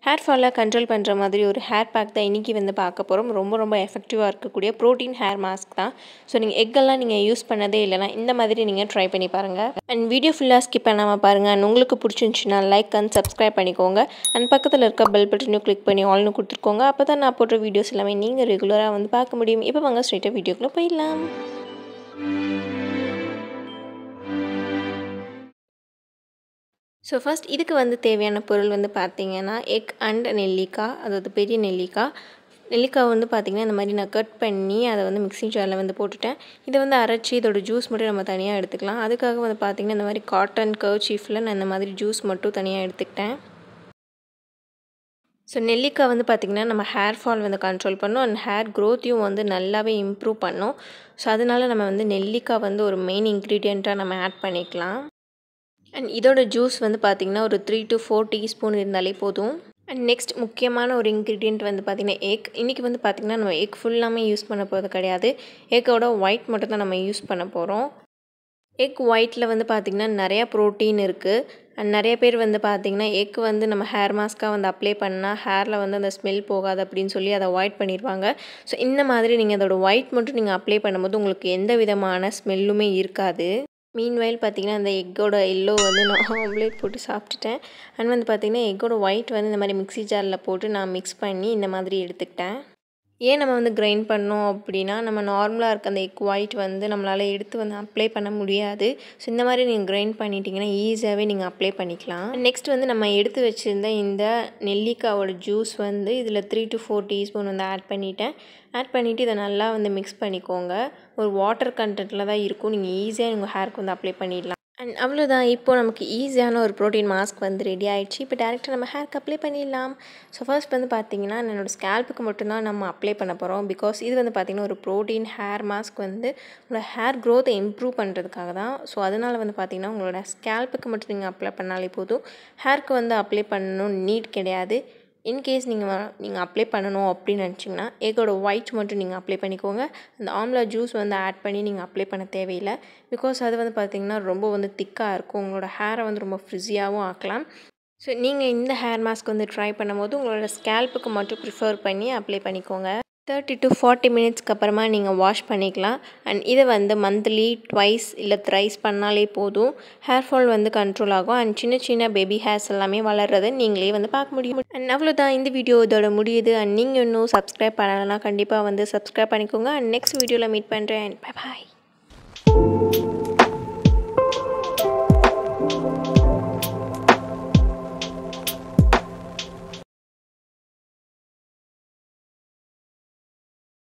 hair ஃபாலை control பண்ணுற மாதிரி ஒரு ஹேர் பேக் தான் இன்றைக்கி வந்து பார்க்க போகிறோம் ரொம்ப ரொம்ப எஃபெக்டிவாக இருக்கக்கூடிய ப்ரோட்டீன் ஹேர் மாஸ்க் தான் ஸோ நீங்கள் எக்கெல்லாம் நீங்கள் யூஸ் பண்ணதே இல்லைனா இந்த மாதிரி நீங்கள் ட்ரை பண்ணி பாருங்கள் அண்ட் வீடியோ ஃபுல்லாக ஸ்கிப் பண்ணாமல் பாருங்கள் அண்ட் உங்களுக்கு பிடிச்சிருந்துச்சுன்னா லைக் அண்ட் சப்ஸ்கிரைப் பண்ணிக்கோங்க அண்ட் பக்கத்தில் இருக்க பெல் பட்டனையும் கிளிக் பண்ணி ஆல்னு கொடுத்துருக்கோங்க அப்போ தான் நான் போடுற வீடியோஸ் எல்லாமே நீங்கள் ரெகுலராக வந்து பார்க்க முடியும் இப்போ வாங்க ஸ்ட்ரைட்டாக வீடியோக்குள்ளே போயிடலாம் ஸோ ஃபஸ்ட் இதுக்கு வந்து தேவையான பொருள் வந்து பார்த்திங்கன்னா எக் அண்ட் நெல்லிக்காய் அதாவது பெரிய நெல்லிக்காய் நெல்லிக்காய் வந்து பார்த்திங்கன்னா இந்த மாதிரி நான் கட் பண்ணி அதை வந்து மிக்ஸிங் ஜாரில் வந்து போட்டுட்டேன் இதை வந்து அரைச்சி இதோட ஜூஸ் மட்டும் நம்ம தனியாக எடுத்துக்கலாம் அதுக்காக வந்து பார்த்திங்கன்னா இந்த மாதிரி காட்டன் கர்வ் சீஃபில் நான் இந்த மாதிரி ஜூஸ் மட்டும் தனியாக எடுத்துக்கிட்டேன் ஸோ நெல்லிக்காய் வந்து பார்த்திங்கன்னா நம்ம ஹேர் ஃபால் வந்து கண்ட்ரோல் பண்ணும் அண்ட் ஹேர் க்ரோத்தையும் வந்து நல்லாவே இம்ப்ரூவ் பண்ணும் ஸோ அதனால் நம்ம வந்து நெல்லிக்காய் வந்து ஒரு மெயின் இன்க்ரீடியண்ட்டாக நம்ம ஆட் பண்ணிக்கலாம் அண்ட் இதோட ஜூஸ் வந்து பார்த்திங்கன்னா ஒரு த்ரீ டு ஃபோர் டீஸ்பூன் இருந்தாலே போதும் அண்ட் நெக்ஸ்ட் முக்கியமான ஒரு இன்க்ரீடியண்ட் வந்து பார்த்திங்கன்னா எக் இன்றைக்கி வந்து பார்த்திங்கன்னா நம்ம எக் ஃபுல்லாமே யூஸ் பண்ண போகிறது கிடையாது எக்கோட ஒயிட் மட்டும் தான் நம்ம யூஸ் பண்ண போகிறோம் எக் ஒயிட்டில் வந்து பார்த்திங்கன்னா நிறையா ப்ரோட்டீன் இருக்குது அண்ட் நிறைய பேர் வந்து பார்த்திங்கன்னா எக் வந்து நம்ம ஹேர் மாஸ்க்காக வந்து அப்ளை பண்ணால் ஹேரில் வந்து அந்த ஸ்மெல் போகாது அப்படின்னு சொல்லி அதை அவாய்ட் பண்ணிடுவாங்க ஸோ இந்த மாதிரி நீங்கள் அதோட ஒயிட் மட்டும் நீங்கள் அப்ளை பண்ணும்போது உங்களுக்கு எந்த விதமான ஸ்மெல்லுமே இருக்காது மீன்வயல் பார்த்திங்கன்னா அந்த எக்கோட எல்லோ வந்து நான் ஆம்லேட் போட்டு சாப்பிட்டுட்டேன் அண்ட் வந்து பார்த்திங்கன்னா எக்கோட ஒயிட் வந்து இந்த மாதிரி மிக்ஸி ஜாரில் போட்டு நான் மிக்ஸ் பண்ணி இந்த மாதிரி எடுத்துக்கிட்டேன் ஏன் நம்ம வந்து கிரைண்ட் பண்ணோம் அப்படின்னா நம்ம நார்மலாக இருக்க அந்த எக் ஒயிட் வந்து நம்மளால் எடுத்து வந்து அப்ளை பண்ண முடியாது ஸோ இந்த மாதிரி நீங்கள் கிரைண்ட் பண்ணிட்டீங்கன்னா ஈஸியாகவே நீங்கள் அப்ளை பண்ணிக்கலாம் நெக்ஸ்ட் வந்து நம்ம எடுத்து வச்சுருந்த இந்த நெல்லிக்காவோட ஜூஸ் வந்து இதில் த்ரீ டு ஃபோர் டீஸ்பூன் வந்து ஆட் பண்ணிவிட்டேன் ஆட் பண்ணிவிட்டு இதை நல்லா வந்து மிக்ஸ் பண்ணிக்கோங்க ஒரு வாட்டர் கண்டென்ட்டில் தான் இருக்கும் நீங்கள் ஈஸியாக உங்கள் ஹேருக்கு வந்து அப்ளை பண்ணிடலாம் அண்ட் அவ்வளோதான் இப்போது நமக்கு ஈஸியான ஒரு ப்ரோட்டீன் மாஸ்க் வந்து ரெடி ஆகிடுச்சு இப்போ டேரெக்டாக நம்ம ஹேருக்கு அப்ளை பண்ணிடலாம் ஸோ ஃபர்ஸ்ட் வந்து பார்த்திங்கன்னா என்னோடய ஸ்கேல்ப்புக்கு மட்டும்தான் நம்ம அப்ளை பண்ண போகிறோம் பிகாஸ் இது வந்து பார்த்திங்கன்னா ஒரு ப்ரோட்டீன் ஹேர் மாஸ்க் வந்து உங்களோட ஹேர் க்ரோத்தை இம்ப்ரூவ் பண்ணுறதுக்காக தான் ஸோ அதனால் வந்து பார்த்திங்கன்னா உங்களோட ஸ்கேல்ப்புக்கு மட்டும் நீங்கள் அப்ளை பண்ணாலே போதும் ஹேருக்கு வந்து அப்ளை பண்ணணும் நீட் கிடையாது இன்கேஸ் நீங்கள் நீங்கள் அப்ளை பண்ணணும் அப்படின்னு நினச்சிங்கன்னா எக்கோட ஒயிட் மட்டும் நீங்கள் அப்ளை பண்ணிக்கோங்க அந்த ஆம்லா ஜூஸ் வந்து ஆட் பண்ணி நீங்கள் அப்ளை பண்ண தேவையில்லை பிகாஸ் அது வந்து பார்த்திங்கன்னா ரொம்ப வந்து திக்காக இருக்கும் உங்களோட ஹேரை வந்து ரொம்ப ஃப்ரிஸியாகவும் ஆக்கலாம் ஸோ நீங்கள் இந்த ஹேர் மாஸ்க் வந்து ட்ரை பண்ணும்போது உங்களோட ஸ்கேல்ப்புக்கு மட்டும் ப்ரிஃபர் பண்ணி அப்ளை பண்ணிக்கோங்க தேர்ட்டி டு ஃபார்ட்டி மினிட்ஸ்க்கு அப்புறமா நீங்கள் வாஷ் பண்ணிக்கலாம் அண்ட் இதை வந்து மந்த்லி ட்வைஸ் இல்லை த்ரைஸ் பண்ணாலே போதும் ஹேர் ஃபால் வந்து கண்ட்ரோல் ஆகும் அண்ட் சின்ன சின்ன பேபி ஹேர்ஸ் எல்லாமே வளர்றதை நீங்களே வந்து பார்க்க முடியும் அண்ட் அவ்வளோதான் இந்த வீடியோ இதோட முடியுது அண்ட் நீங்கள் இன்னும் சப்ஸ்கிரைப் பண்ணலைன்னா கண்டிப்பாக வந்து சப்ஸ்கிரைப் பண்ணிக்கோங்க அண்ட் நெக்ஸ்ட் வீடியோவில் மீட் பண்ணுறேன் பை பாய்